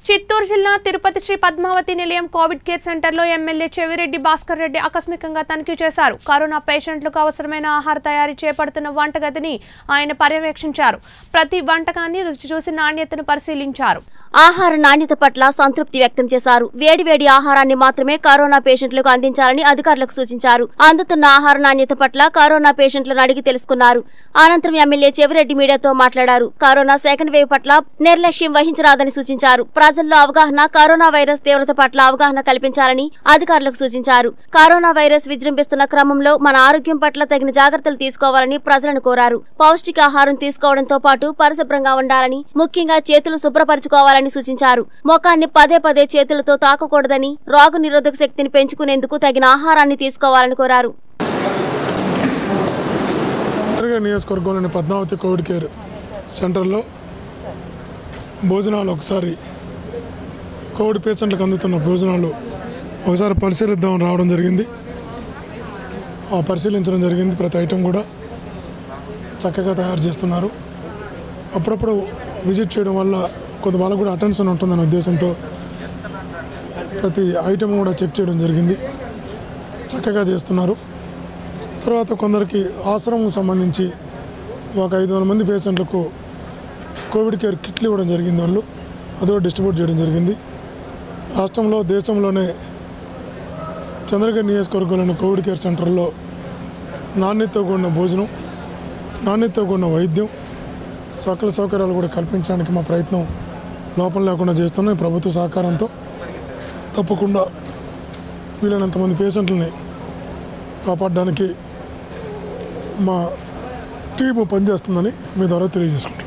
చిత్తూరు జిల్లా Tirupati Sri Padmavathi Nilayam COVID care సెంటర్లో MLA Chevireddy Bhaskar Reddy ఆకస్మికంగా తనిఖీ చేశారు కరోనా పేషెంట్లకు అవసరమైన ఆహార తయారీ చేపడుతున్న వంటగదిని ఆయన పర్యవేక్షించారు ప్రతి వంటకాన్ని రుచి చూసి నాణ్యతను పరిశీలించారు ఆహార నాణ్యత పట్ల సంతృప్తి వ్యక్తం చేశారు వేడివేడి ఆహారాన్ని మాత్రమే కరోనా పేషెంట్లకు అందించాలని అధికారులకు సూచించారు అందుతున్న ఆహార నాణ్యత పట్ల కరోనా పేషెంట్లను అడిగి తెలుసుకున్నారు అనంతరం ఎమ్మెల్యే చెవిరెడ్డి మీడియాతో మాట్లాడారు కరోనా సెకండ్ వేవ్ పట్ల నిర్లక్ష్యం వహించరాదని సూచించారు ప్రజల్లో అవగాహన కరోనా వైరస్ తీవ్రత పట్ల అవగాహన కల్పించాలని అధికారులకు సూచించారు కరోనా వైరస్ విజృంభిస్తున్న క్రమంలో మన ఆరోగ్యం పట్ల తగిన జాగ్రత్తలు తీసుకోవాలని ప్రజలను కోరారు పౌష్టికాహారం తీసుకోవడంతో పాటు పరిశుభ్రంగా ఉండాలని ముఖ్యంగా చేతులు శుభ్రపరచుకోవాలని సూచించారు ముఖాన్ని పదే పదే చేతులతో తాకకూడదని రోగ నిరోధక శక్తిని పెంచుకునేందుకు తగిన ఆహారాన్ని తీసుకోవాలని కోరారు ఉత్తరగా నియోజకవర్గంలోని పద్మావతి కోవిడ్ కేర్ సెంటర్లో భోజనాలు ఒకసారి కోవిడ్ పేషెంట్లకు అందుతున్న భోజనాలు ఒకసారి పరిశీలిద్దామని రావడం జరిగింది ఆ పరిశీలించడం జరిగింది ప్రతి ఐటెం కూడా చక్కగా తయారు చేస్తున్నారు అప్పుడప్పుడు విజిట్ చేయడం వల్ల కొంత వాళ్ళకు కూడా అటెన్షన్ ఉంటుందనే ఉద్దేశంతో ప్రతి ఐటెం కూడా చెక్ చేయడం జరిగింది చక్కగా చేస్తున్నారు తర్వాత కొందరికి ఆశ్రమం సంబంధించి ఒక ఐదు వందల మంది పేషెంట్లకు కోవిడ్ కేర్ కిట్లు ఇవ్వడం జరిగింది వాళ్ళు అది కూడా డిస్ట్రిబ్యూట్ చేయడం జరిగింది రాష్ట్రంలో దేశంలోనే చంద్రగిరి నియోజకవర్గంలోని కోవిడ్ కేర్ సెంటర్లో నాణ్యతతో కూడిన భోజనం నాణ్యతతో కూడిన వైద్యం సకల సౌకర్యాలు కూడా కల్పించడానికి మా ప్రయత్నం లోపం లేకుండా చేస్తున్నాం ఈ ప్రభుత్వ సహకారంతో తప్పకుండా వీలైనంతమంది పేషెంట్లని కాపాడడానికి మా టీము పనిచేస్తుందని మీ ద్వారా తెలియజేసుకుంటాం